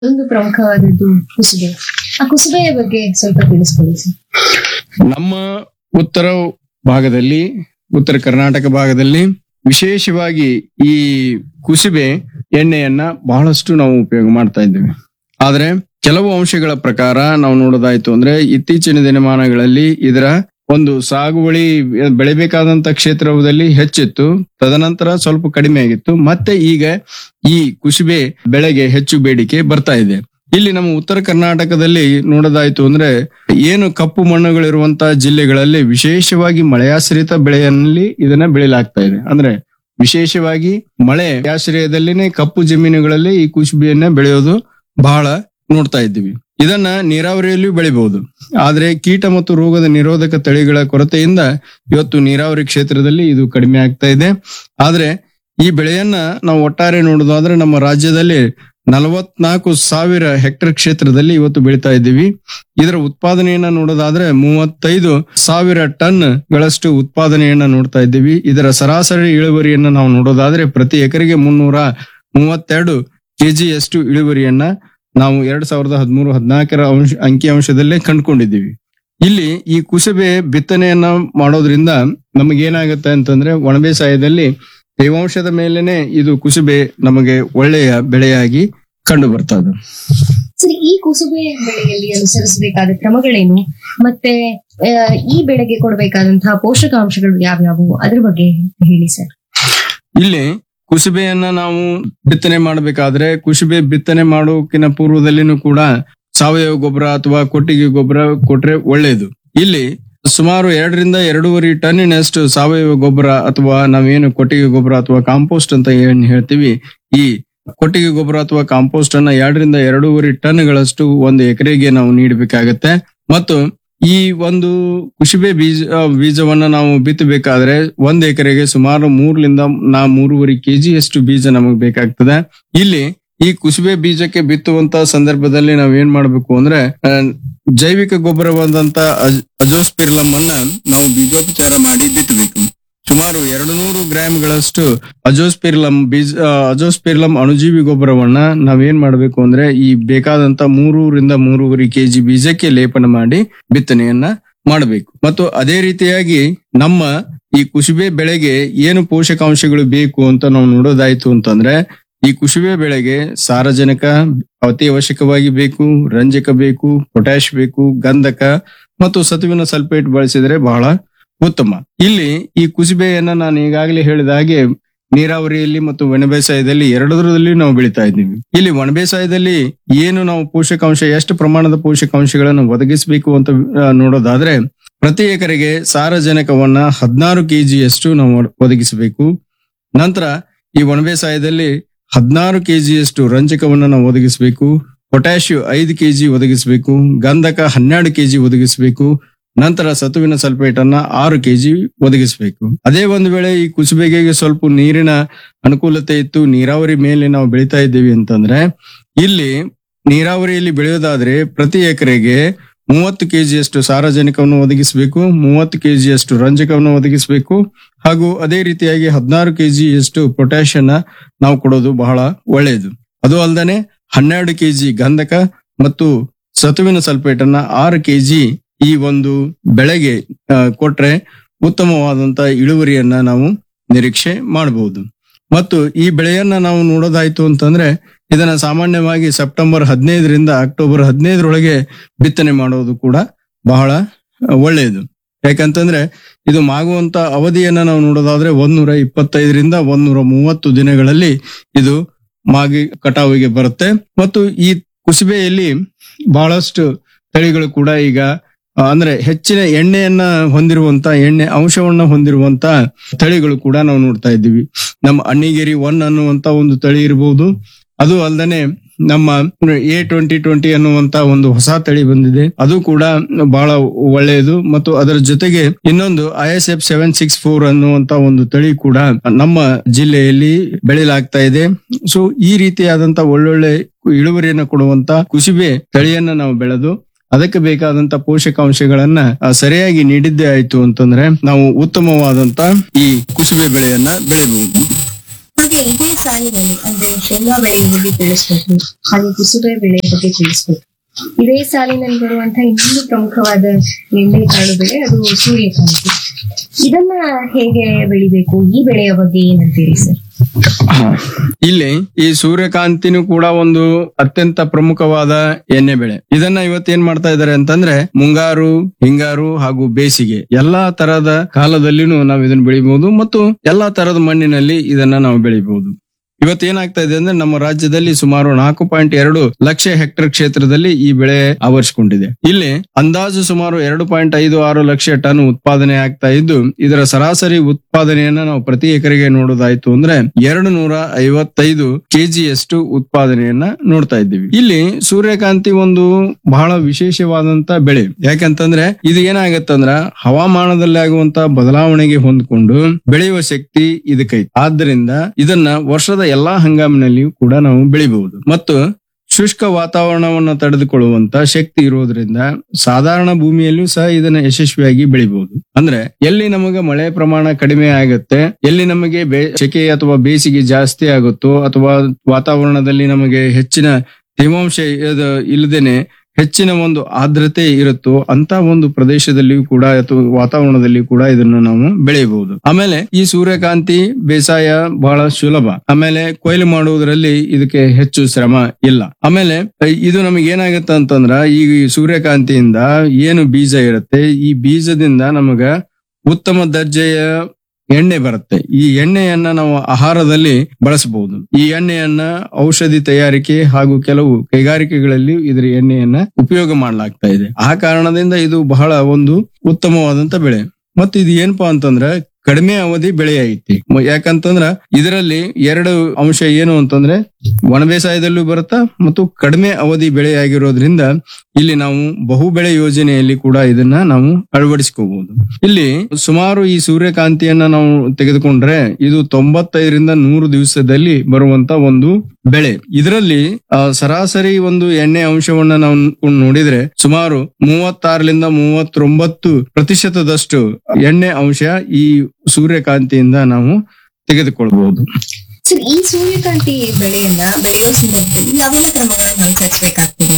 ಒಂದು ಪ್ರಮುಖವಾದದ್ದು ಕುಸುಬೆ ಆ ಕುಸುಬೆಯ ಬಗ್ಗೆ ಸ್ವಲ್ಪ ತಿಳಿಸ್ಕೊಡಿ ಸರ್ ನಮ್ಮ ಉತ್ತರ ಭಾಗದಲ್ಲಿ ಉತ್ತರ ಕರ್ನಾಟಕ ಭಾಗದಲ್ಲಿ ವಿಶೇಷವಾಗಿ ಈ ಕುಸುಬೆ ಎಣ್ಣೆಯನ್ನ ಬಹಳಷ್ಟು ನಾವು ಉಪಯೋಗ ಮಾಡ್ತಾ ಇದ್ದೇವೆ ಆದ್ರೆ ಕೆಲವು ಅಂಶಗಳ ಪ್ರಕಾರ ನಾವು ನೋಡೋದಾಯ್ತು ಅಂದ್ರೆ ಇತ್ತೀಚಿನ ದಿನಮಾನಗಳಲ್ಲಿ ಇದರ ಒಂದು ಸಾಗುವಳಿ ಬೆಳಿಬೇಕಾದಂತ ಕ್ಷೇತ್ರದಲ್ಲಿ ಹೆಚ್ಚಿತ್ತು ತದನಂತರ ಸ್ವಲ್ಪ ಕಡಿಮೆ ಆಗಿತ್ತು ಮತ್ತೆ ಈಗ ಈ ಕುಸುಬೆ ಬೆಳೆಗೆ ಹೆಚ್ಚು ಬೇಡಿಕೆ ಬರ್ತಾ ಇದೆ ಇಲ್ಲಿ ನಮ್ಮ ಉತ್ತರ ಕರ್ನಾಟಕದಲ್ಲಿ ನೋಡೋದಾಯ್ತು ಅಂದ್ರೆ ಏನು ಕಪ್ಪು ಮಣ್ಣುಗಳಿರುವಂತಹ ಜಿಲ್ಲೆಗಳಲ್ಲಿ ವಿಶೇಷವಾಗಿ ಮಳೆಯಾಶ್ರಿತ ಬೆಳೆಯಲ್ಲಿ ಇದನ್ನ ಬೆಳೆಯಲಾಗ್ತಾ ಇದೆ ಅಂದ್ರೆ ವಿಶೇಷವಾಗಿ ಮಳೆ ಆಶ್ರಯದಲ್ಲಿನೇ ಕಪ್ಪು ಜಮೀನುಗಳಲ್ಲಿ ಈ ಕುಸುಬಿಯನ್ನ ಬೆಳೆಯೋದು ಬಹಳ ನೋಡ್ತಾ ಇದ್ದೀವಿ ಇದನ್ನ ನೀರಾವರಿಯಲ್ಲಿಯೂ ಬೆಳಿಬಹುದು ಆದ್ರೆ ಕೀಟ ಮತ್ತು ರೋಗದ ನಿರೋಧಕ ತಳಿಗಳ ಕೊರತೆಯಿಂದ ಇವತ್ತು ನೀರಾವರಿ ಕ್ಷೇತ್ರದಲ್ಲಿ ಇದು ಕಡಿಮೆ ಆಗ್ತಾ ಇದೆ ಆದ್ರೆ ಈ ಬೆಳೆಯನ್ನ ನಾವು ಒಟ್ಟಾರೆ ನೋಡೋದಾದ್ರೆ ನಮ್ಮ ರಾಜ್ಯದಲ್ಲಿ ನಲವತ್ನಾಲ್ಕು ಸಾವಿರ ಹೆಕ್ಟರ್ ಕ್ಷೇತ್ರದಲ್ಲಿ ಇವತ್ತು ಬೆಳಿತಾ ಇದ್ದೀವಿ ಇದರ ಉತ್ಪಾದನೆಯನ್ನ ನೋಡೋದಾದ್ರೆ ಮೂವತ್ತೈದು ಸಾವಿರ ಟನ್ ಗಳಷ್ಟು ಉತ್ಪಾದನೆಯನ್ನ ನೋಡ್ತಾ ಇದ್ದೀವಿ ಇದರ ಸರಾಸರಿ ಇಳುವರಿಯನ್ನ ನಾವು ನೋಡೋದಾದ್ರೆ ಪ್ರತಿ ಎಕರೆಗೆ ಮುನ್ನೂರ ಮೂವತ್ತೆರಡು ಕೆಜಿಯಷ್ಟು ಇಳುವರಿಯನ್ನ ನಾವು ಎರಡ್ ಸಾವಿರದ ಹದಿಮೂರು ಹದಿನಾಲ್ಕರ ಅಂಶ ಅಂಕಿಅಂಶದಲ್ಲೇ ಕಂಡುಕೊಂಡಿದ್ದೀವಿ ಇಲ್ಲಿ ಈ ಕುಸುಬೆ ಬಿತ್ತನೆಯನ್ನ ಮಾಡೋದ್ರಿಂದ ನಮಗೇನಾಗುತ್ತೆ ಅಂತಂದ್ರೆ ಒಣಬೇಸಾಯದಲ್ಲಿ ತೇವಾಂಶದ ಮೇಲೆನೆ ಇದು ಕುಸುಬೆ ನಮಗೆ ಒಳ್ಳೆಯ ಬೆಳೆಯಾಗಿ ಕಂಡು ಬರ್ತಾ ಇದೆ ಸರಿ ಈ ಕುಸುಬೆ ಬೆಳೆಯಲ್ಲಿ ಅನುಸರಿಸಬೇಕಾದ ಕ್ರಮಗಳೇನು ಮತ್ತೆ ಆ, ಈ ಬೆಳೆಗೆ ಕೊಡಬೇಕಾದಂತಹ ಪೋಷಕಾಂಶಗಳು ಯಾವ್ಯಾವು ಅದ್ರ ಬಗ್ಗೆ ಹೇಳಿ ಸರ್ ಇಲ್ಲಿ ಕುಸುಬೆಯನ್ನ ನಾವು ಬಿತ್ತನೆ ಮಾಡಬೇಕಾದ್ರೆ ಕುಸುಬೆ ಬಿತ್ತನೆ ಮಾಡೋಕಿನ ಪೂರ್ವದಲ್ಲಿನೂ ಕೂಡ ಸಾವಯವ ಗೊಬ್ಬರ ಅಥವಾ ಕೊಟ್ಟಿಗೆ ಗೊಬ್ಬರ ಕೊಟ್ರೆ ಒಳ್ಳೆಯದು ಇಲ್ಲಿ ಸುಮಾರು ಎರಡರಿಂದ ಎರಡೂವರೆ ಟನ್ನಿನಷ್ಟು ಸಾವಯವ ಗೊಬ್ಬರ ಅಥವಾ ನಾವೇನು ಕೊಟ್ಟಿಗೆ ಗೊಬ್ಬರ ಅಥವಾ ಕಾಂಪೋಸ್ಟ್ ಅಂತ ಏನ್ ಹೇಳ್ತೀವಿ ಈ ಕೊಟ್ಟಿಗೆ ಗೊಬ್ಬರ ಅಥವಾ ಕಾಂಪೋಸ್ಟ್ ಅನ್ನ ಎರಡರಿಂದ ಎರಡೂವರೆ ಟನ್ಗಳಷ್ಟು ಒಂದು ಎಕರೆಗೆ ನಾವು ನೀಡಬೇಕಾಗತ್ತೆ ಮತ್ತು ಈ ಒಂದು ಕುಸುಬೆ ಬೀಜ ಆ, ಬೀಜವನ್ನ ನಾವು ಬಿತ್ತಬೇಕಾದ್ರೆ ಒಂದ್ ಎಕರೆಗೆ ಸುಮಾರು ಮೂರರಿಂದ ನಾ ಮೂರುವರೆ ಕೆಜಿ ಅಷ್ಟು ಬೀಜ ನಮಗೆ ಬೇಕಾಗ್ತದೆ ಇಲ್ಲಿ ಈ ಕುಸುಬೆ ಬೀಜಕ್ಕೆ ಬಿತ್ತುವಂತ ಸಂದರ್ಭದಲ್ಲಿ ನಾವ್ ಏನ್ ಮಾಡ್ಬೇಕು ಅಂದ್ರೆ ಆ, ಜೈವಿಕ ಗೊಬ್ಬರವಾದಂತ ಅಜ್- ಅಜೋಸ್ಪಿರ್ಲಮ್ ಅನ್ನ ನಾವು ಬೀಜೋಪಚಾರ ಮಾಡಿ ಬಿತ್ತಬೇಕು ಸುಮಾರು ಎರಡು ನೂರು ಗ್ರಾಂಗಳಷ್ಟು ಅಜೋಸ್ಪಿರ್ಲಮ್ ಬೀಜ ಆ, ಅಜೋಸ್ಪಿರ್ಲಮ್ ಅಣುಜೀವಿ ಗೊಬ್ಬರವನ್ನ ನಾವೇನ್ ಮಾಡ್ಬೇಕು ಅಂದ್ರೆ ಈ ಬೇಕಾದಂತ ಮೂರರಿಂದ ಮೂರುವರೆ ಕೆಜಿ ಬೀಜಕ್ಕೆ ಲೇಪನ ಮಾಡಿ ಬಿತ್ತನೆಯನ್ನ ಮಾಡಬೇಕು ಮತ್ತು ಅದೇ ರೀತಿಯಾಗಿ ನಮ್ಮ ಈ ಕುಸುಬೆ ಬೆಳೆಗೆ ಏನು ಪೋಷಕಾಂಶಗಳು ಬೇಕು ಅಂತ ನಾವು ನೋಡೋದಾಯ್ತು ಅಂತಂದ್ರೆ ಈ ಕುಸುಬೆ ಬೆಳೆಗೆ ಸಾರಜನಕ ಅತಿ ಅವಶ್ಯಕವಾಗಿ ಬೇಕು ರಂಜಕ ಬೇಕು ಪೊಟ್ಯಾಶ್ ಬೇಕು ಗಂಧಕ ಮತ್ತು ಸತುವಿನ ಸಲ್ಫೇಟ್ ಬಳಸಿದ್ರೆ ಬಹಳ ಉತ್ತಮ ಇಲ್ಲಿ ಈ ಕುಸುಬೆಯನ್ನ ನಾನು ಈಗಾಗಲೇ ಹೇಳಿದ ಹಾಗೆ ನೀರಾವರಿಯಲ್ಲಿ ಮತ್ತು ಒಣಬೇಸಾಯದಲ್ಲಿ ಎರಡರಲ್ಲಿ ನಾವು ಬೆಳಿತಾ ಇದ್ದೀವಿ ಇಲ್ಲಿ ಒಣಬೇಸಾಯದಲ್ಲಿ ಏನು ನಾವು ಪೋಷಕಾಂಶ ಎಷ್ಟು ಪ್ರಮಾಣದ ಪೋಷಕಾಂಶಗಳನ್ನು ಒದಗಿಸಬೇಕು ಅಂತ ಆ, ನೋಡೋದಾದ್ರೆ ಪ್ರತಿ ಎಕರೆಗೆ ಸಾರಜನಕವನ್ನ ಹದಿನಾರು ಕೆಜಿಯಷ್ಟು ನಾವು ಒದಗಿಸಬೇಕು ನಂತರ ಈ ಒಣಬೇಸಾಯದಲ್ಲಿ ಹದಿನಾರು ಕೆಜಿಯಷ್ಟು ರಂಜಕವನ್ನ ನಾವು ಒದಗಿಸಬೇಕು ಪೊಟ್ಯಾಶಿಯಂ ಐದು ಕೆಜಿ ಒದಗಿಸಬೇಕು ಗಂಧಕ ಹನ್ನೆರಡು ಕೆಜಿ ಒದಗಿಸಬೇಕು ನಂತರ ಸತುವಿನ ಸಲ್ಫೇಟ್ ಅನ್ನ ಆರು ಕೆಜಿ ಒದಗಿಸಬೇಕು ಅದೇ ಒಂದು ವೇಳೆ ಈ ಕುಸುಬೆಗೆ ಸ್ವಲ್ಪ ನೀರಿನ ಅನುಕೂಲತೆ ಇತ್ತು ನೀರಾವರಿ ಮೇಲೆ ನಾವು ಬೆಳಿತಾ ಇದ್ದೀವಿ ಅಂತಂದ್ರೆ ಇಲ್ಲಿ ನೀರಾವರಿಯಲ್ಲಿ ಬೆಳೆಯೋದಾದ್ರೆ ಪ್ರತಿ ಎಕರೆಗೆ ಮೂವತ್ತು ಕೆಜಿಯಷ್ಟು ಸಾರಜನಕವನ್ನು ಒದಗಿಸಬೇಕು ಮೂವತ್ತು ಕೆಜಿಯಷ್ಟು ರಂಜಕವನ್ನು ಒದಗಿಸಬೇಕು ಹಾಗೂ ಅದೇ ರೀತಿಯಾಗಿ ಹದಿನಾರು ಕೆಜಿಯಷ್ಟು ಪೊಟ್ಯಾಷಿಯನ್ನ ನಾವು ಕೊಡೋದು ಬಹಳ ಒಳ್ಳೆಯದು ಅದು ಅಲ್ಲದೆ ಹನ್ನೆರಡು ಕೆಜಿ ಗಂಧಕ ಮತ್ತು ಸತುವಿನ ಸಲ್ಫೇಟ್ ಅನ್ನ ಆರು ಕೆಜಿ ಈ ಒಂದು ಬೆಳೆಗೆ ಆ, ಕೊಟ್ರೆ ಉತ್ತಮವಾದಂತ ಇಳುವರಿಯನ್ನ ನಾವು ನಿರೀಕ್ಷೆ ಮಾಡಬಹುದು ಮತ್ತು ಈ ಬೆಳೆಯನ್ನ ನಾವು ನೋಡೋದಾಯ್ತು ಅಂತಂದ್ರೆ ಇದನ್ನ ಸಾಮಾನ್ಯವಾಗಿ ಸೆಪ್ಟೆಂಬರ್ ಹದಿನೈದರಿಂದ ಅಕ್ಟೋಬರ್ ಹದಿನೈದರೊಳಗೆ ಬಿತ್ತನೆ ಮಾಡೋದು ಕೂಡ ಬಹಳ ಆ, ಒಳ್ಳೆಯದು ಯಾಕಂತಂದ್ರೆ ಇದು ಮಾಗುವಂತ ಅವಧಿಯನ್ನ ನಾವು ನೋಡೋದಾದ್ರೆ ಒಂದೂರ ಇಪ್ಪತ್ತೈದರಿಂದ ಒಂದೂರ ಮೂವತ್ತು ದಿನಗಳಲ್ಲಿ ಇದು ಮಾಗಿ ಕಟಾವಿಗೆ ಬರುತ್ತೆ ಮತ್ತು ಈ ಕುಸುಬೆಯಲ್ಲಿ ಬಹಳಷ್ಟು ತಳಿಗಳು ಕೂಡ ಈಗ ಆ, ಅಂದ್ರೆ ಹೆಚ್ಚಿನ ಎಣ್ಣೆಯನ್ನ ಹೊಂದಿರುವಂತ ಎಣ್ಣೆ ಅಂಶವನ್ನ ಹೊಂದಿರುವಂತ ತಳಿಗಳು ಕೂಡ ನಾವು ನೋಡ್ತಾ ಇದ್ದೀವಿ ನಮ್ಮ ಅಣ್ಣಿಗೇರಿ ಒನ್ ಅನ್ನುವಂತ ಒಂದು ತಳಿ ಇರಬಹುದು ಅದು ಅಲ್ಲದೆ ನಮ್ಮ ಎ ಟ್ವೆಂಟಿ ಟ್ವೆಂಟಿ ಅನ್ನುವಂತ ಒಂದು ಹೊಸ ತಳಿ ಬಂದಿದೆ ಅದು ಕೂಡ ಬಹಳ ಒಳ್ಳೆಯದು ಮತ್ತು ಅದರ ಜೊತೆಗೆ ಇನ್ನೊಂದು I S F seven six four ಅನ್ನುವಂತ ಒಂದು ತಳಿ ಕೂಡ ನಮ್ಮ ಜಿಲ್ಲೆಯಲ್ಲಿ ಬೆಳೆಯಲಾಗ್ತಾ ಇದೆ ಸೊ ಈ ರೀತಿಯಾದಂತ ಒಳ್ಳೊಳ್ಳೆ ಇಳುವರಿಯನ್ನು ಕೊಡುವಂತ ಕುಸುಬೆ ತಳಿಯನ್ನ ನಾವು ಬೆಳೆದು ಅದಕ್ಕೆ ಬೇಕಾದಂತ ಪೋಷಕಾಂಶಗಳನ್ನ ಆ, ಸರಿಯಾಗಿ ನೀಡಿದ್ದೇ ಆಯ್ತು ಅಂತಂದ್ರೆ ನಾವು ಉತ್ತಮವಾದಂತ ಈ ಕುಸುಬೆ ಬೆಳೆಯನ್ನ ಬೆಳೆಯಬಹುದು ಹಾಗೆ ಇದೇ ಸಾಲಿನಲ್ಲಿ ಅಂದ್ರೆ ಶೇಂಗಾ ಬೆಳೆಯ ಬಗ್ಗೆ ತಿಳಿಸ್ಬೇಕು ಹಾಗೆ ಕುಸುಬೆ ಬೆಳೆಯ ಬಗ್ಗೆ ತಿಳಿಸ್ಬೇಕು ಇದೇ ಸಾಲಿನಲ್ಲಿ ಬರುವಂತಹ ಇನ್ನೊಂದು ಪ್ರಮುಖವಾದ ಎಣ್ಣೆ ಕಾಳು ಬೆಳೆ ಅದು ಸೂರ್ಯಕಾಂತಿ ಇದನ್ನ ಹೇಗೆ ಬೆಳಿಬೇಕು ಈ ಬೆಳೆಯ ಬಗ್ಗೆ ಏನಂತೀರಿ ಸರ್ ಹಾ. ಇಲ್ಲಿ ಈ ಸೂರ್ಯಕಾಂತಿನೂ ಕೂಡ ಒಂದು ಅತ್ಯಂತ ಪ್ರಮುಖವಾದ ಎಣ್ಣೆ ಬೆಳೆ ಇದನ್ನ ಇವತ್ತೇನ್ ಮಾಡ್ತಾ ಇದಾರೆ ಅಂತಂದ್ರೆ ಮುಂಗಾರು ಹಿಂಗಾರು ಹಾಗೂ ಬೇಸಿಗೆ ಎಲ್ಲಾ ತರಹದ ಕಾಲದಲ್ಲಿನೂ ನಾವು ಇದನ್ನ ಬೆಳಿಬಹುದು ಮತ್ತು ಎಲ್ಲಾ ತರದ ಮಣ್ಣಿನಲ್ಲಿ ಇದನ್ನ ನಾವು ಬೆಳಿಬಹುದು ಇವತ್ತು ಏನಾಗ್ತಾ ಇದೆ ಅಂದ್ರೆ ನಮ್ಮ ರಾಜ್ಯದಲ್ಲಿ ಸುಮಾರು ನಾಲ್ಕು ಪಾಯಿಂಟ್ ಎರಡು ಲಕ್ಷ ಹೆಕ್ಟೇರ್ ಕ್ಷೇತ್ರದಲ್ಲಿ ಈ ಬೆಳೆ ಆವರಿಸಿಕೊಂಡಿದೆ ಇಲ್ಲಿ ಅಂದಾಜು ಸುಮಾರು ಎರಡು ಪಾಯಿಂಟ್ ಐದು ಆರು ಲಕ್ಷ ಟನ್ ಉತ್ಪಾದನೆ ಆಗ್ತಾ ಇದ್ದು ಇದರ ಸರಾಸರಿ ಉತ್ಪಾದನೆಯನ್ನ ನಾವು ಪ್ರತಿ ಎಕರೆಗೆ ನೋಡೋದಾಯ್ತು ಅಂದ್ರೆ ಎರಡು ನೂರ ಐವತ್ತೈದು ಕೆಜಿಯಷ್ಟು ಉತ್ಪಾದನೆಯನ್ನ ನೋಡ್ತಾ ಇದ್ದೀವಿ ಇಲ್ಲಿ ಸೂರ್ಯಕಾಂತಿ ಒಂದು ಬಹಳ ವಿಶೇಷವಾದಂತ ಬೆಳೆ ಯಾಕಂತಂದ್ರೆ ಇದು ಏನಾಗತ್ತಂದ್ರ ಹವಾಮಾನದಲ್ಲಿ ಆಗುವಂತ ಬದಲಾವಣೆಗೆ ಹೊಂದ್ಕೊಂಡು ಬೆಳೆಯುವ ಶಕ್ತಿ ಇದಕ್ಕೈತಿ ಆದ್ದರಿಂದ ಇದನ್ನ ವರ್ಷದ ಎಲ್ಲಾ ಹಂಗಾಮಿನಲ್ಲಿಯೂ ಕೂಡ ನಾವು ಬೆಳಿಬಹುದು ಮತ್ತು ಶುಷ್ಕ ವಾತಾವರಣವನ್ನು ತಡೆದುಕೊಳ್ಳುವಂತ ಶಕ್ತಿ ಇರೋದ್ರಿಂದ ಸಾಧಾರಣ ಭೂಮಿಯಲ್ಲೂ ಸಹ ಇದನ್ನ ಯಶಸ್ವಿಯಾಗಿ ಬೆಳಿಬಹುದು ಅಂದ್ರೆ ಎಲ್ಲಿ ನಮಗೆ ಮಳೆ ಪ್ರಮಾಣ ಕಡಿಮೆ ಆಗುತ್ತೆ ಎಲ್ಲಿ ನಮಗೆ ಬೇ ಸೆಕೆ ಅಥವಾ ಬೇಸಿಗೆ ಜಾಸ್ತಿ ಆಗುತ್ತೋ ಅಥವಾ ವಾತಾವರಣದಲ್ಲಿ ನಮಗೆ ಹೆಚ್ಚಿನ ತೇವಾಂಶ ಇದು ಇಲ್ಲದೇನೆ ಹೆಚ್ಚಿನ ಒಂದು ಆರ್ದ್ರತೆ ಇರುತ್ತೋ ಅಂತ ಒಂದು ಪ್ರದೇಶದಲ್ಲಿಯೂ ಕೂಡ ಅಥವಾ ವಾತಾವರಣದಲ್ಲಿ ಕೂಡ ಇದನ್ನು ನಾವು ಬೆಳೆಯಬಹುದು ಆಮೇಲೆ ಈ ಸೂರ್ಯಕಾಂತಿ ಬೇಸಾಯ ಬಹಳ ಸುಲಭ ಆಮೇಲೆ ಕೊಯ್ಲು ಮಾಡುವುದರಲ್ಲಿ ಇದಕ್ಕೆ ಹೆಚ್ಚು ಶ್ರಮ ಇಲ್ಲ ಆಮೇಲೆ ಇದು ನಮಗೆ ಏನಾಗುತ್ತೆ ಅಂತಂದ್ರ ಈ ಸೂರ್ಯಕಾಂತಿಯಿಂದ ಏನು ಬೀಜ ಇರುತ್ತೆ ಈ ಬೀಜದಿಂದ ನಮಗ ಉತ್ತಮ ದರ್ಜೆಯ ಎಣ್ಣೆ ಬರುತ್ತೆ ಈ ಎಣ್ಣೆಯನ್ನ ನಾವು ಆಹಾರದಲ್ಲಿ ಬಳಸಬಹುದು ಈ ಎಣ್ಣೆಯನ್ನ ಔಷಧಿ ತಯಾರಿಕೆ ಹಾಗೂ ಕೆಲವು ಕೈಗಾರಿಕೆಗಳಲ್ಲಿ ಇದರ ಎಣ್ಣೆಯನ್ನ ಉಪಯೋಗ ಮಾಡಲಾಗ್ತಾ ಇದೆ ಆ ಕಾರಣದಿಂದ ಇದು ಬಹಳ ಒಂದು ಉತ್ತಮವಾದಂತ ಬೆಳೆ ಮತ್ತೆ ಇದು ಏನಪ್ಪಾ ಅಂತಂದ್ರ ಕಡಿಮೆ ಅವಧಿ ಬೆಳೆ ಐತಿ ಮ- ಯಾಕಂತಂದ್ರ ಇದರಲ್ಲಿ ಎರಡು ಅಂಶ ಏನು ಅಂತಂದ್ರೆ ಒಣ ಬೇಸಾಯದಲ್ಲೂ ಬರುತ್ತಾ ಮತ್ತು ಕಡಿಮೆ ಅವಧಿ ಬೆಳೆ ಆಗಿರೋದ್ರಿಂದ ಇಲ್ಲಿ ನಾವು ಬಹು ಬೆಳೆ ಯೋಜನೆಯಲ್ಲಿ ಕೂಡ ಇದನ್ನ ನಾವು ಅಳವಡಿಸ್ಕೋಬಹುದು ಇಲ್ಲಿ ಸುಮಾರು ಈ ಸೂರ್ಯಕಾಂತಿಯನ್ನ ನಾವು ತೆಗೆದುಕೊಂಡ್ರೆ ಇದು ತೊಂಬತ್ತೈದರಿಂದ ನೂರು ದಿವಸದಲ್ಲಿ ಬರುವಂತ ಒಂದು ಬೆಳೆ ಇದರಲ್ಲಿ ಆ, ಸರಾಸರಿ ಒಂದು ಎಣ್ಣೆ ಅಂಶವನ್ನ ನಾವು ನ್- ನೋಡಿದ್ರೆ ಸುಮಾರು ಮೂವತ್ತಾರರಿಂದ ಮೂವತ್ತೊಂಬತ್ತು ಪ್ರತಿಶತದಷ್ಟು ಎಣ್ಣೆ ಅಂಶ ಈ ಸೂರ್ಯಕಾಂತಿಯಿಂದ ನಾವು ತೆಗೆದುಕೊಳ್ಬಹುದು ಸರ್ ಈ ಸೂರ್ಯಕಾಂತಿ ಬೆಳೆಯನ್ನ ಬೆಳೆಯೋ ಸಂದರ್ಭದಲ್ಲಿ ಯಾವೆಲ್ಲ ಕ್ರಮಗಳನ್ನು ಅನುಸರಿಸಬೇಕಾಗ್ತದೆ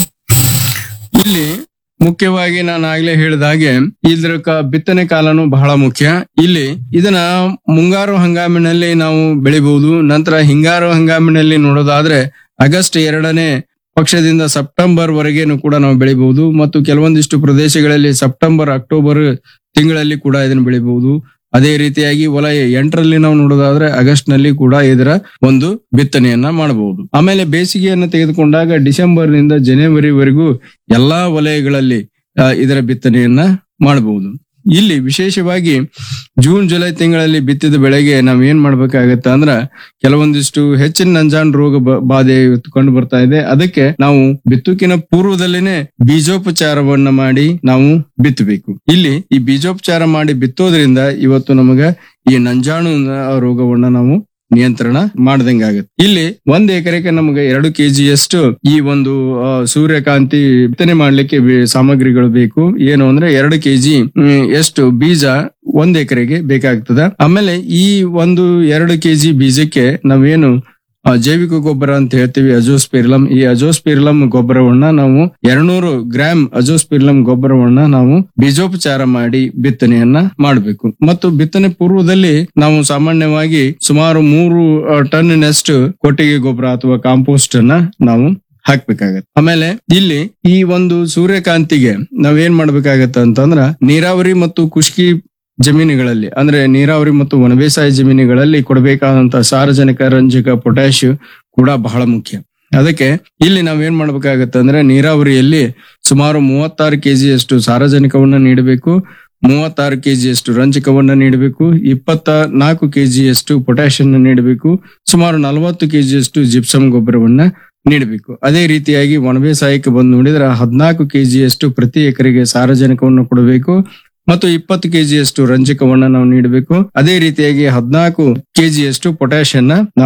ಇಲ್ಲಿ ಮುಖ್ಯವಾಗಿ ನಾನು ಆಗ್ಲೇ ಹೇಳಿದ ಹಾಗೆ ಇದ್ರ ಕ- ಬಿತ್ತನೆ ಕಾಲನು ಬಹಳ ಮುಖ್ಯ ಇಲ್ಲಿ ಇದನ್ನ ಮುಂಗಾರು ಹಂಗಾಮಿನಲ್ಲಿ ನಾವು ಬೆಳಿಬಹುದು ನಂತರ ಹಿಂಗಾರು ಹಂಗಾಮಿನಲ್ಲಿ ನೋಡೋದಾದ್ರೆ ಆಗಸ್ಟ್ ಎರಡನೇ ಪಕ್ಷದಿಂದ ಸೆಪ್ಟೆಂಬರ್ ವರೆಗೇನು ಕೂಡ ನಾವು ಬೆಳಿಬಹುದು ಮತ್ತು ಕೆಲವೊಂದಿಷ್ಟು ಪ್ರದೇಶಗಳಲ್ಲಿ ಸೆಪ್ಟೆಂಬರ್ ಅಕ್ಟೋಬರ್ ತಿಂಗಳಲ್ಲಿ ಕೂಡ ಇದನ್ನು ಬೆಳಿಬಹುದು ಅದೇ ರೀತಿಯಾಗಿ ವಲಯ ಎಂಟರಲ್ಲಿ ನಾವು ನೋಡೋದಾದ್ರೆ ಆಗಸ್ಟ್ ನಲ್ಲಿ ಕೂಡ ಇದರ ಒಂದು ಬಿತ್ತನೆಯನ್ನ ಮಾಡಬಹುದು ಆಮೇಲೆ ಬೇಸಿಗೆಯನ್ನು ತೆಗೆದುಕೊಂಡಾಗ ಡಿಸೆಂಬರ್ ನಿಂದ ಜನವರಿವರೆಗೂ ಎಲ್ಲಾ ವಲಯಗಳಲ್ಲಿ ಆ, ಇದರ ಬಿತ್ತನೆಯನ್ನ ಮಾಡಬಹುದು ಇಲ್ಲಿ ವಿಶೇಷವಾಗಿ ಜೂನ್ ಜುಲೈ ತಿಂಗಳಲ್ಲಿ ಬಿತ್ತಿದ ಬೆಳೆಗೆ ನಾವ್ ಏನ್ ಮಾಡ್ಬೇಕಾಗತ್ತ ಅಂದ್ರ ಕೆಲವೊಂದಿಷ್ಟು ಹೆಚ್ಚಿನ ನಂಜಾನ್ ರೋಗ ಬ- ಬಾಧೆ ಕಂಡು ಬರ್ತಾ ಇದೆ ಅದಕ್ಕೆ ನಾವು ಬಿತ್ತುಕಿನ ಪೂರ್ವದಲ್ಲೇನೆ ಬೀಜೋಪಚಾರವನ್ನ ಮಾಡಿ ನಾವು ಬಿತ್ತಬೇಕು ಇಲ್ಲಿ ಈ ಬೀಜೋಪಚಾರ ಮಾಡಿ ಬಿತ್ತೋದ್ರಿಂದ ಇವತ್ತು ನಮಗ ಈ ನಂಜಾಣು ನ- ರೋಗವನ್ನ ನಾವು ನಿಯಂತ್ರಣ ಮಾಡ್ದಂಗಾಗತ್ತೆ ಇಲ್ಲಿ ಒಂದ್ ಎಕರೆಗೆ ನಮಗೆ ಎರಡು ಕೆಜಿಯಷ್ಟು ಈ ಒಂದು ಆ, ಸೂರ್ಯಕಾಂತಿ ಬಿತ್ತನೆ ಮಾಡ್ಲಿಕ್ಕೆ ಬೇ- ಸಾಮಗ್ರಿಗಳು ಬೇಕು ಏನು ಅಂದ್ರೆ ಎರಡು ಕೆಜಿ ಎಷ್ಟು ಬೀಜ ಒಂದ್ ಎಕರೆಗೆ ಬೇಕಾಗ್ತದ ಆಮೇಲೆ ಈ ಒಂದು ಎರಡು ಕೆಜಿ ಬೀಜಕ್ಕೆ ನಾವೇನು ಆ, ಜೈವಿಕ ಗೊಬ್ಬರ ಅಂತ ಹೇಳ್ತೀವಿ ಅಜೋಸ್ಪಿರ್ಲಮ್ ಈ ಅಜೋಸ್ಪಿರ್ಲಮ್ ಗೊಬ್ಬರವನ್ನ ನಾವು ಎರಡ್ನೂರು ಗ್ರಾಮ್ ಅಜೋಸ್ಪಿರ್ಲಮ್ ಗೊಬ್ಬರವನ್ನ ನಾವು ಬೀಜೋಪಚಾರ ಮಾಡಿ ಬಿತ್ತನೆಯನ್ನ ಮಾಡಬೇಕು ಮತ್ತು ಬಿತ್ತನೆ ಪೂರ್ವದಲ್ಲಿ ನಾವು ಸಾಮಾನ್ಯವಾಗಿ ಸುಮಾರು ಮೂರು ಆ, ಟನ್ನಿನಷ್ಟು ಕೊಟ್ಟಿಗೆ ಗೊಬ್ಬರ ಅಥವಾ ಕಾಂಪೋಸ್ಟ್ ಅನ್ನ ನಾವು ಹಾಕ್ಬೇಕಾಗತ್ತೆ ಆಮೇಲೆ ಇಲ್ಲಿ ಈ ಒಂದು ಸೂರ್ಯಕಾಂತಿಗೆ ನಾವೇನ್ ಮಾಡ್ಬೇಕಾಗತ್ತೆ ಅಂತಂದ್ರ ನೀರಾವರಿ ಮತ್ತು ಖುಷ್ಕಿ ಜಮೀನುಗಳಲ್ಲಿ ಅಂದ್ರೆ ನೀರಾವರಿ ಮತ್ತು ವನಬೇಸಾಯ ಜಮೀನುಗಳಲ್ಲಿ ಕೊಡಬೇಕಾದಂತ ಸಾರಜನಕ ರಂಜಕ ಪೊಟ್ಯಾಶ್ ಕೂಡ ಬಹಳ ಮುಖ್ಯ ಅದಕ್ಕೆ ಇಲ್ಲಿ ನಾವೇನ್ ಮಾಡ್ಬೇಕಾಗತ್ತೆ ಅಂದ್ರೆ ನೀರಾವರಿಯಲ್ಲಿ ಸುಮಾರು ಮೂವತ್ತಾರು ಕೆಜಿಯಷ್ಟು ಸಾರಜನಕವನ್ನ ನೀಡಬೇಕು ಮೂವತ್ತಾರು ಕೆಜಿಯಷ್ಟು ರಂಜಕವನ್ನ ನೀಡಬೇಕು ಇಪ್ಪತ್ತ ನಾಲ್ಕು ಕೆಜಿಯಷ್ಟು ಪೊಟ್ಯಾಷಿಯನ್ನ ನೀಡಬೇಕು ಸುಮಾರು ನಲವತ್ತು ಕೆಜಿಯಷ್ಟು ಜಿಪ್ಸಮ್ ಗೊಬ್ಬರವನ್ನ ನೀಡಬೇಕು ಅದೇ ರೀತಿಯಾಗಿ ಒಣಬೇಸಾಯಕ್ಕೆ ಬಂದು ನೋಡಿದ್ರೆ ಹದಿನಾಲ್ಕು ಕೆಜಿಯಷ್ಟು ಪ್ರತಿ ಎಕರೆಗೆ ಸಾರಜನಕವನ್ನು ಕೊಡಬೇಕು ಮತ್ತು ಇಪ್ಪತ್ತು ಕೆಜಿಯಷ್ಟು ರಂಜಕವನ್ನ ನಾವು ನೀಡಬೇಕು ಅದೇ ರೀತಿಯಾಗಿ ಹದಿನಾಲ್ಕು ಕೆಜಿಯಷ್ಟು ಪೊಟ್ಯಾಷಿಯನ್ನ ನಾವು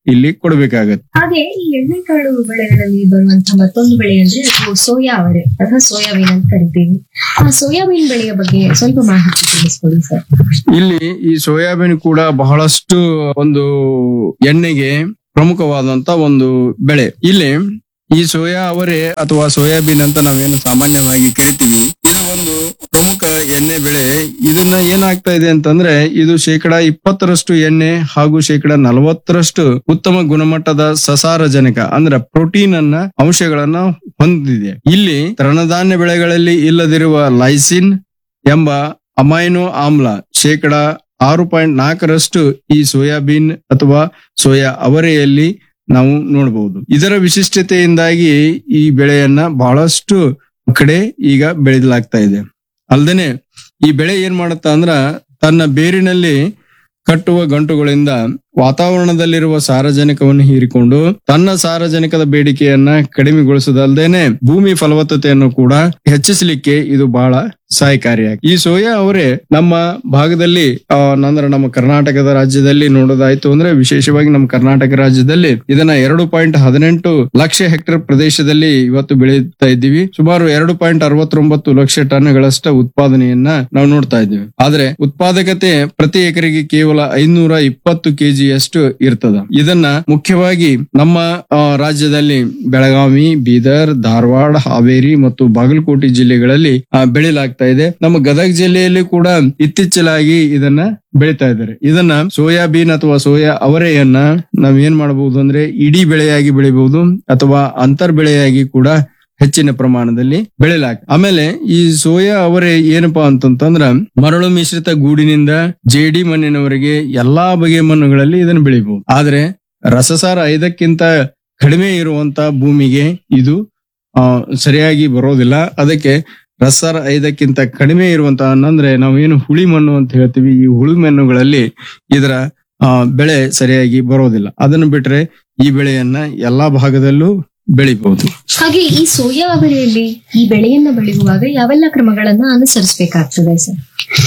ಇಲ್ಲಿ ಕೊಡಬೇಕಾಗತ್ತೆ ಹಾಗೆ ಈ ಎಣ್ಣೆಕಾಳು ಬೆಳೆಗಳಲ್ಲಿ ಬರುವಂತಹ ಮತ್ತೊಂದು ಬೆಳೆ ಅಂದ್ರೆ ಅದು ಸೋಯಾ ಅವರೆ ಅಥವಾ ಸೋಯಾಬೀನ್ ಅಂತ ಕರಿತೀವಿ ಆ ಸೋಯಾಬೀನ್ ಬೆಳೆಯ ಬಗ್ಗೆ ಸ್ವಲ್ಪ ಮಾಹಿತಿ ತಿಳಿಸ್ಕೊಡಿ ಸರ್ ಇಲ್ಲಿ ಈ ಸೋಯಾಬೀನ್ ಕೂಡ ಬಹಳಷ್ಟು ಒಂದು ಎಣ್ಣೆಗೆ ಪ್ರಮುಖವಾದಂತ ಒಂದು ಬೆಳೆ ಇಲ್ಲಿ ಈ ಸೋಯಾ ಅವರೆ ಅಥವಾ ಸೋಯಾಬೀನ್ ಅಂತ ನಾವೇನು ಸಾಮಾನ್ಯವಾಗಿ ಕರಿತೀವಿ ಇದು ಒಂದು ಪ್ರಮುಖ ಎಣ್ಣೆ ಬೆಳೆ ಇದನ್ನ ಏನಾಗ್ತಾ ಇದೆ ಅಂತಂದ್ರೆ ಇದು ಶೇಕಡ ಇಪ್ಪತ್ತರಷ್ಟು ಎಣ್ಣೆ ಹಾಗೂ ಶೇಕಡ ನಲವತ್ತರಷ್ಟು ಉತ್ತಮ ಗುಣಮಟ್ಟದ ಸಸಾರಜನಕ ಅಂದ್ರೆ ಪ್ರೋಟೀನ್ ಅನ್ನ ಅಂಶಗಳನ್ನ ಹೊಂದಿದೆ ಇಲ್ಲಿ ತೃಣಧಾನ್ಯ ಬೆಳೆಗಳಲ್ಲಿ ಇಲ್ಲದಿರುವ ಲೈಸಿನ್ ಎಂಬ ಅಮೈನೋ ಆಮ್ಲ ಶೇಕಡ ಆರು ಪಾಯಿಂಟ್ ನಾಲ್ಕರಷ್ಟು ಈ ಸೋಯಾಬೀನ್ ಅಥವಾ ಸೋಯಾ ಅವರೆಯಲ್ಲಿ ನಾವು ನೋಡಬಹುದು ಇದರ ವಿಶಿಷ್ಟತೆಯಿಂದಾಗಿ ಈ ಬೆಳೆಯನ್ನ ಬಹಳಷ್ಟು ಕಡೆ ಈಗ ಬೆಳೆಯಲಾಗ್ತಾ ಇದೆ ಅಲ್ದೇನೆ ಈ ಬೆಳೆ ಏನ್ ಮಾಡುತ್ತಾ ಅಂದ್ರ ತನ್ನ ಬೇರಿನಲ್ಲಿ ಕಟ್ಟುವ ಗಂಟುಗಳಿಂದ ವಾತಾವರಣದಲ್ಲಿರುವ ಸಾರಜನಕವನ್ನು ಹೀರಿಕೊಂಡು ತನ್ನ ಸಾರಜನಕದ ಬೇಡಿಕೆಯನ್ನ ಕಡಿಮೆಗೊಳಿಸುದಲ್ದೇನೆ ಭೂಮಿ ಫಲವತ್ತತೆಯನ್ನು ಕೂಡ ಹೆಚ್ಚಿಸಲಿಕ್ಕೆ ಇದು ಬಹಳ ಸಹಾಯಕಾರಿಯಾಗಿ ಈ ಸೋಯಾ ಅವರೇ ನಮ್ಮ ಭಾಗದಲ್ಲಿ ಆ, ಅಂದ್ರೆ ನಮ್ಮ ಕರ್ನಾಟಕದ ರಾಜ್ಯದಲ್ಲಿ ನೋಡೋದಾಯ್ತು ಅಂದ್ರೆ ವಿಶೇಷವಾಗಿ ನಮ್ಮ ಕರ್ನಾಟಕ ರಾಜ್ಯದಲ್ಲಿ ಇದನ್ನ ಎರಡು ಪಾಯಿಂಟ್ ಹದಿನೆಂಟು ಲಕ್ಷ ಹೆಕ್ಟೇರ್ ಪ್ರದೇಶದಲ್ಲಿ ಇವತ್ತು ಬೆಳೆಯುತ್ತಾ ಇದ್ದೀವಿ ಸುಮಾರು ಎರಡು ಪಾಯಿಂಟ್ ಅರವತ್ತೊಂಬತ್ತು ಲಕ್ಷ ಟನ್ಗಳಷ್ಟ ಉತ್ಪಾದನೆಯನ್ನ ನಾವು ನೋಡ್ತಾ ಇದ್ದೀವಿ ಆದ್ರೆ ಉತ್ಪಾದಕತೆ ಪ್ರತಿ ಎಕರೆಗೆ ಕೇವಲ ಐನೂರ ಇಪ್ಪತ್ತು ಕೆಜಿಯಷ್ಟು ಇರ್ತದ ಇದನ್ನ ಮುಖ್ಯವಾಗಿ ನಮ್ಮ ಆ, ರಾಜ್ಯದಲ್ಲಿ ಬೆಳಗಾವಿ ಬೀದರ್ ಧಾರವಾಡ ಹಾವೇರಿ ಮತ್ತು ಬಾಗಲಕೋಟೆ ಜಿಲ್ಲೆಗಳಲ್ಲಿ ಆ, ಬೆಳೆಯಲಾಗ್ತಾ ಇದೆ ನಮ್ಮ ಗದಗ ಜಿಲ್ಲೆಯಲ್ಲಿ ಕೂಡ ಇತ್ತೀಚಲಾಗಿ ಇದನ್ನ ಬೆಳೀತಾ ಇದ್ದಾರೆ ಇದನ್ನ ಸೋಯಾಬೀನ್ ಅಥವಾ ಸೋಯಾ ಅವರೆಯನ್ನ ನಾವ್ ಏನ್ ಮಾಡಬಹುದು ಅಂದ್ರೆ ಇಡೀ ಬೆಳೆಯಾಗಿ ಬೆಳಿಬಹುದು ಅಥವಾ ಅಂತರ್ ಬೆಳೆಯಾಗಿ ಕೂಡ ಹೆಚ್ಚಿನ ಪ್ರಮಾಣದಲ್ಲಿ ಬೆಳೆಯಲಾಗ ಆಮೇಲೆ ಈ ಸೋಯಾ ಅವರೆ ಏನಪ್ಪಾ ಅಂತಂತಂದ್ರ ಮರಳು ಮಿಶ್ರಿತ ಗೂಡಿನಿಂದ ಜೇಡಿ ಮಣ್ಣಿನವರೆಗೆ ಎಲ್ಲಾ ಬಗೆಯ ಮಣ್ಣುಗಳಲ್ಲಿ ಇದನ್ನು ಬೆಳಿಬಹುದು ಆದ್ರೆ ರಸಸಾರ ಐದಕ್ಕಿಂತ ಕಡಿಮೆ ಇರುವಂತ ಭೂಮಿಗೆ ಇದು ಆ, ಸರಿಯಾಗಿ ಬರೋದಿಲ್ಲ ಅದಕ್ಕೆ ರಸಸಾರ ಐದಕ್ಕಿಂತ ಕಡಿಮೆ ಇರುವಂತ ಅಂದ್ರೆ ನಾವು ಏನು ಹುಳಿ ಮಣ್ಣು ಅಂತ ಹೇಳ್ತೀವಿ ಈ ಹುಳಿ ಮಣ್ಣುಗಳಲ್ಲಿ ಇದರ ಆ, ಬೆಳೆ ಸರಿಯಾಗಿ ಬರೋದಿಲ್ಲ ಅದನ್ನು ಬಿಟ್ರೆ ಈ ಬೆಳೆಯನ್ನ ಎಲ್ಲಾ ಭಾಗದಲ್ಲೂ ಬೆಳಿಬಹುದು ಹಾಗೆ ಈ ಸೋಯಾ ಅವರೆಯಲ್ಲಿ ಈ ಬೆಳೆಯನ್ನ ಬೆಳೆಯುವಾಗ ಯಾವೆಲ್ಲ ಕ್ರಮಗಳನ್ನ ಅನುಸರಿಸಬೇಕಾಗ್ತದೆ ಸರ್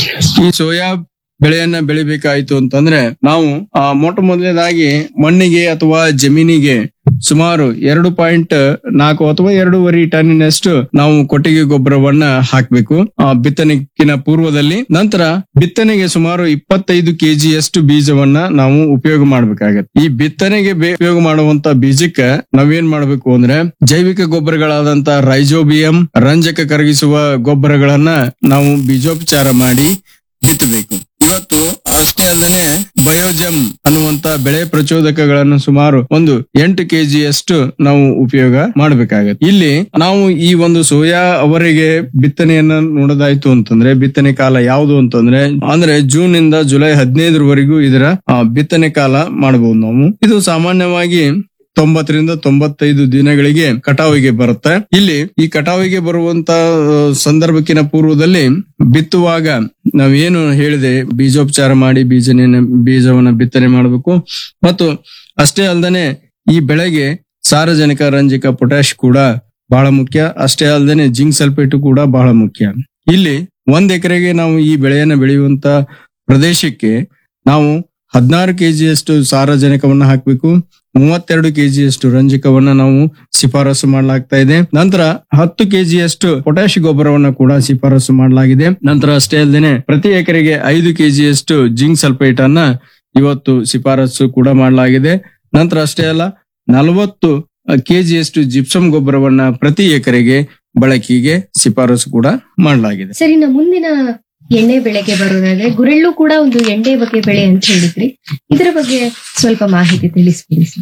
ಈ ಸೋಯಾ ಬೆಳೆಯನ್ನ ಬೆಳಿಬೇಕಾಯ್ತು ಅಂತಂದ್ರೆ ನಾವು ಆ ಮೊಟ್ಟ ಮೊದಲನೇದಾಗಿ ಮಣ್ಣಿಗೆ ಅಥವಾ ಜಮೀನಿಗೆ ಸುಮಾರು ಎರಡು ಪಾಯಿಂಟ್ ನಾಲ್ಕು ಅಥವಾ ಎರಡೂವರೆ ಟನ್ನಿನಷ್ಟು ನಾವು ಕೊಟ್ಟಿಗೆ ಗೊಬ್ಬರವನ್ನ ಹಾಕ್ಬೇಕು ಆ, ಬಿತ್ತನೆಗಿನ ಪೂರ್ವದಲ್ಲಿ ನಂತರ ಬಿತ್ತನೆಗೆ ಸುಮಾರು ಇಪ್ಪತ್ತೈದು ಕೆಜಿಯಷ್ಟು ಬೀಜವನ್ನ ನಾವು ಉಪಯೋಗ ಮಾಡ್ಬೇಕಾಗತ್ತೆ ಈ ಬಿತ್ತನೆಗೆ ಬೇ- ಉಪಯೋಗ ಮಾಡುವಂತ ಬೀಜಕ್ಕೆ ನಾವೇನ್ ಮಾಡ್ಬೇಕು ಅಂದ್ರೆ ಜೈವಿಕ ಗೊಬ್ಬರಗಳಾದಂತ ರೈಜೋಬಿಯಂ ರಂಜಕ ಕರಗಿಸುವ ಗೊಬ್ಬರಗಳನ್ನ ನಾವು ಬೀಜೋಪಚಾರ ಮಾಡಿ ಬಿತ್ತಬೇಕು ಇವತ್ತು ಅಷ್ಟೇ ಅಲ್ಲದೆ ಬಯೋಜಮ್ ಅನ್ನುವಂತ ಬೆಳೆ ಪ್ರಚೋದಕಗಳನ್ನು ಸುಮಾರು ಒಂದು ಎಂಟು ಕೆಜಿಯಷ್ಟು ನಾವು ಉಪಯೋಗ ಮಾಡಬೇಕಾಗತ್ತೆ ಇಲ್ಲಿ ನಾವು ಈ ಒಂದು ಸೋಯಾ ಅವರಿಗೆ ಬಿತ್ತನೆಯನ್ನ ನೋಡೋದಾಯ್ತು ಅಂತಂದ್ರೆ ಬಿತ್ತನೆ ಕಾಲ ಯಾವುದು ಅಂತಂದ್ರೆ ಅಂದ್ರೆ ಜೂನ್ ಇಂದ ಜುಲೈ ಹದಿನೈದರವರೆಗೂ ಇದರ ಆ, ಬಿತ್ತನೆ ಕಾಲ ಮಾಡಬಹುದು ನಾವು ಇದು ಸಾಮಾನ್ಯವಾಗಿ ತೊಂಬತ್ತರಿಂದ ತೊಂಬತ್ತೈದು ದಿನಗಳಿಗೆ ಕಟಾವಿಗೆ ಬರುತ್ತೆ ಇಲ್ಲಿ ಈ ಕಟಾವಿಗೆ ಬರುವಂತ ಆ, ಸಂದರ್ಭಕ್ಕಿನ ಪೂರ್ವದಲ್ಲಿ ಬಿತ್ತುವಾಗ ನಾವೇನು ಹೇಳಿದೆ ಬೀಜೋಪಚಾರ ಮಾಡಿ ಬೀಜನ ಬೀಜವನ್ನ ಬಿತ್ತನೆ ಮಾಡಬೇಕು ಮತ್ತು ಅಷ್ಟೇ ಅಲ್ಲದೆ ಈ ಬೆಳೆಗೆ ಸಾರಜನಕ ರಂಜಕ ಪೊಟ್ಯಾಶ್ ಕೂಡ ಬಹಳ ಮುಖ್ಯ ಅಷ್ಟೇ ಅಲ್ಲದೆ ಜಿಂಕ್ ಸಲ್ಫೇಟ್ ಕೂಡ ಬಹಳ ಮುಖ್ಯ ಇಲ್ಲಿ ಒಂದ್ ಎಕರೆಗೆ ನಾವು ಈ ಬೆಳೆಯನ್ನ ಬೆಳೆಯುವಂತ ಪ್ರದೇಶಕ್ಕೆ ನಾವು ಹದಿನಾರು ಕೆಜಿಯಷ್ಟು ಸಾರಜನಕವನ್ನ ಹಾಕಬೇಕು ಮೂವತ್ತೆರಡು ಕೆಜಿಯಷ್ಟು ರಂಜಕವನ್ನ ನಾವು ಶಿಫಾರಸು ಮಾಡಲಾಗ್ತಾ ಇದೆ ನಂತರ ಹತ್ತು ಕೆಜಿಯಷ್ಟು ಪೊಟ್ಯಾಶ್ ಗೊಬ್ಬರವನ್ನ ಕೂಡ ಶಿಫಾರಸು ಮಾಡಲಾಗಿದೆ ನಂತರ ಅಷ್ಟೇ ಅಲ್ಲದೆ ಪ್ರತಿ ಎಕರೆಗೆ ಐದು ಕೆಜಿಯಷ್ಟು ಜಿಂಕ್ ಸಲ್ಫೇಟ್ ಅನ್ನ ಇವತ್ತು ಶಿಫಾರಸು ಕೂಡ ಮಾಡಲಾಗಿದೆ ನಂತರ ಅಷ್ಟೇ ಅಲ್ಲ ನಲವತ್ತು ಕೆಜಿಯಷ್ಟು ಜಿಪ್ಸಮ್ ಗೊಬ್ಬರವನ್ನ ಪ್ರತಿ ಎಕರೆಗೆ ಬಳಕೆಗೆ ಶಿಫಾರಸು ಕೂಡ ಮಾಡಲಾಗಿದೆ ಸರ್ ಇನ್ನು ಮುಂದಿನ ಎಣ್ಣೆ ಬೆಳೆಗೆ ಬರೋದಾದ್ರೆ ಗುರೆಳ್ಳು ಕೂಡ ಒಂದು ಎಣ್ಣೆ ಬಗ್ಗೆ ಬೆಳೆ ಅಂತ ಹೇಳಿದ್ರಿ ಇದರ ಬಗ್ಗೆ ಸ್ವಲ್ಪ ಮಾಹಿತಿ ತಿಳಿಸ್ಬಿಡಿ ಸರ್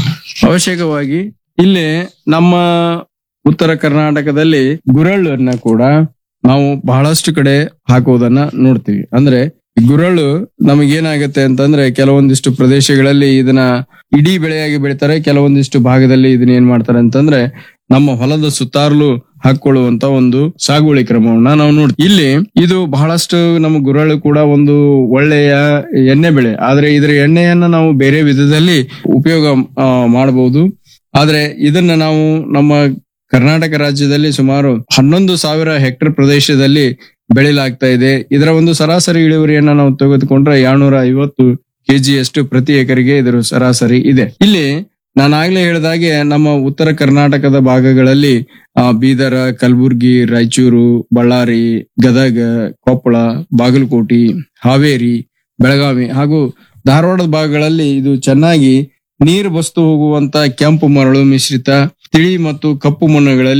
ಅವಶ್ಯಕವಾಗಿ ಇಲ್ಲಿ ನಮ್ಮ ಉತ್ತರ ಕರ್ನಾಟಕದಲ್ಲಿ ಗುರಳ್ಳನ್ನ ಕೂಡ ನಾವು ಬಹಳಷ್ಟು ಕಡೆ ಹಾಕುವುದನ್ನ ನೋಡ್ತೀವಿ ಅಂದ್ರೆ ಈ ಗುರಳ್ಳು ನಮಗೇನಾಗತ್ತೆ ಅಂತಂದ್ರೆ ಕೆಲವೊಂದಿಷ್ಟು ಪ್ರದೇಶಗಳಲ್ಲಿ ಇದನ್ನ ಇಡೀ ಬೆಳೆಯಾಗಿ ಬೆಳಿತಾರೆ ಕೆಲವೊಂದಿಷ್ಟು ಭಾಗದಲ್ಲಿ ಇದನ್ನ ಏನ್ ಮಾಡ್ತಾರೆ ಅಂತಂದ್ರೆ ನಮ್ಮ ಹೊಲದ ಸುತ್ತಾರ್ಲು ಹಾಕೊಳ್ಳುವಂತ ಒಂದು ಸಾಗುವಳಿ ಕ್ರಮವನ್ನ ನಾವು ನೋಡ್ತೀವಿ ಇಲ್ಲಿ ಇದು ಬಹಳಷ್ಟು ನಮ್ಮ ಗುರಳು ಕೂಡ ಒಂದು ಒಳ್ಳೆಯ ಎಣ್ಣೆ ಬೆಳೆ ಆದ್ರೆ ಇದರ ಎಣ್ಣೆಯನ್ನ ನಾವು ಬೇರೆ ವಿಧದಲ್ಲಿ ಉಪಯೋಗ ಆ, ಮಾಡಬಹುದು ಆದ್ರೆ ಇದನ್ನ ನಾವು ನಮ್ಮ ಕರ್ನಾಟಕ ರಾಜ್ಯದಲ್ಲಿ ಸುಮಾರು ಹನ್ನೊಂದು ಸಾವಿರ ಹೆಕ್ಟೇರ್ ಪ್ರದೇಶದಲ್ಲಿ ಬೆಳೆಯಲಾಗ್ತಾ ಇದೆ ಇದರ ಒಂದು ಸರಾಸರಿ ಇಳುವರಿಯನ್ನ ನಾವು ತೆಗೆದುಕೊಂಡ್ರೆ ಎರಡ್ನೂರ ಐವತ್ತು ಕೆಜಿಯಷ್ಟು ಪ್ರತಿ ಎಕರೆಗೆ ಇದರ ಸರಾಸರಿ ಇದೆ ಇಲ್ಲಿ ನಾನಾಗ್ಲೇ ಹೇಳಿದಾಗೆ ನಮ್ಮ ಉತ್ತರ ಕರ್ನಾಟಕದ ಭಾಗಗಳಲ್ಲಿ ಆ, ಬೀದರ ಕಲಬುರ್ಗಿ ರಾಯಚೂರು ಬಳ್ಳಾರಿ ಗದಗ ಕೊಪ್ಪಳ ಬಾಗಲಕೋಟೆ ಹಾವೇರಿ ಬೆಳಗಾವಿ ಹಾಗೂ ಧಾರವಾಡದ ಭಾಗಗಳಲ್ಲಿ ಇದು ಚೆನ್ನಾಗಿ ನೀರು ಬಸ್ತು ಹೋಗುವಂತ ಕೆಂಪು ಮರಳು ಮಿಶ್ರಿತ ತಿಳಿ ಮತ್ತು ಕಪ್ಪು ಮಣ್ಣುಗಳಲ್ಲಿ